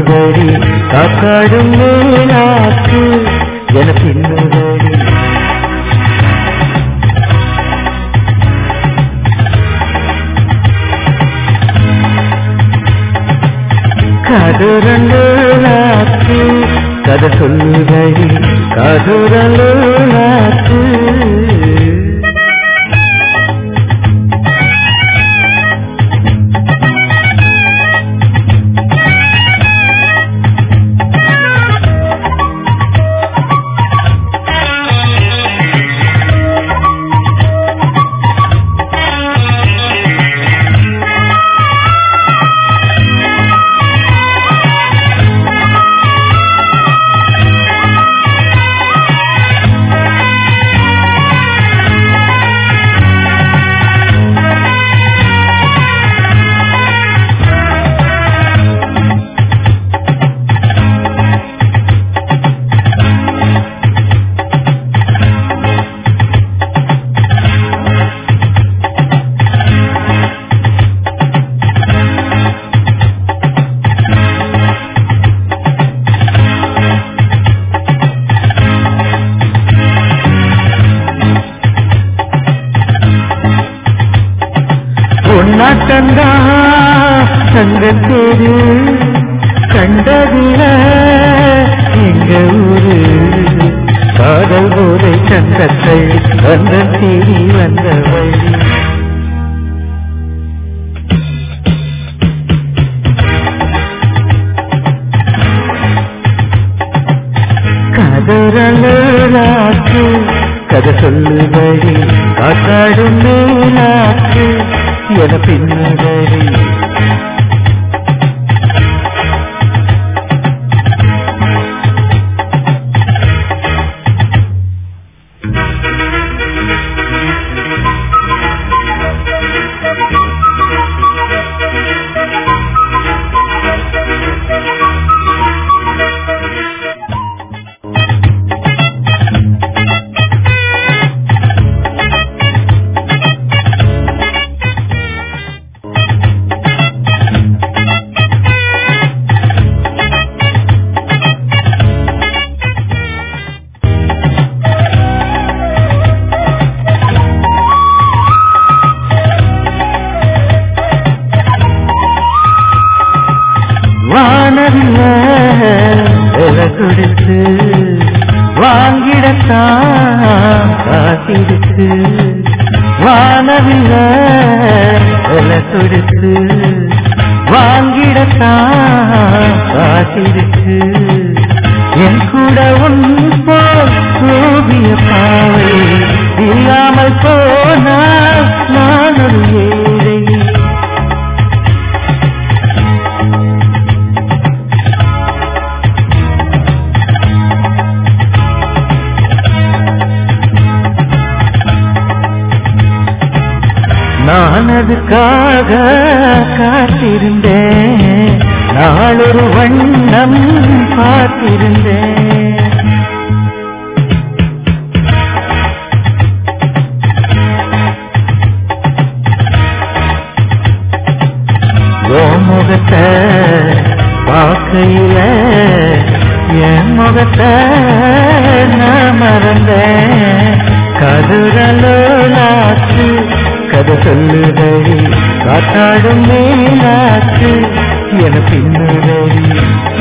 சொல்லுதடி காக்காடும் மேலாக்கு என பின்னுதடி கதுரலாக்கு கதை சொல்லுதடி கதுரலாக்கு பொன்னாட்டந்தா தங்கத்தேரு கண்டதில எங்க ஊரு காதல் போதை சந்தத்தை வந்த தேடி வந்த வழி கதறலாக்கு கதை சொல்லுபடி காக்காடும் மேலாக்கு என பின்னுதடி வானவில்ல விலை கொடுத்து வாங்கிடத்தான் காத்திருக்கு வானவில்ல விலை கொடுத்து வாங்கிடத்தான் காத்திருக்கு என் கூட உன் போல் ஓவிய பாவை இல்லாமல் போனால் நான் ஒரு ஏழை நான் அதுக்காக காத்திருந்தேன் நாளொரு வண்ணம் பார்த்திருந்தேன் உன் முகத்தை பார்க்கையில என் முகத்தை நான் மறந்தேன் கதுரலோலாச்சு கதை சொல்லுதடி காத்தாடும் மேலாச்சு என பின்னுதடி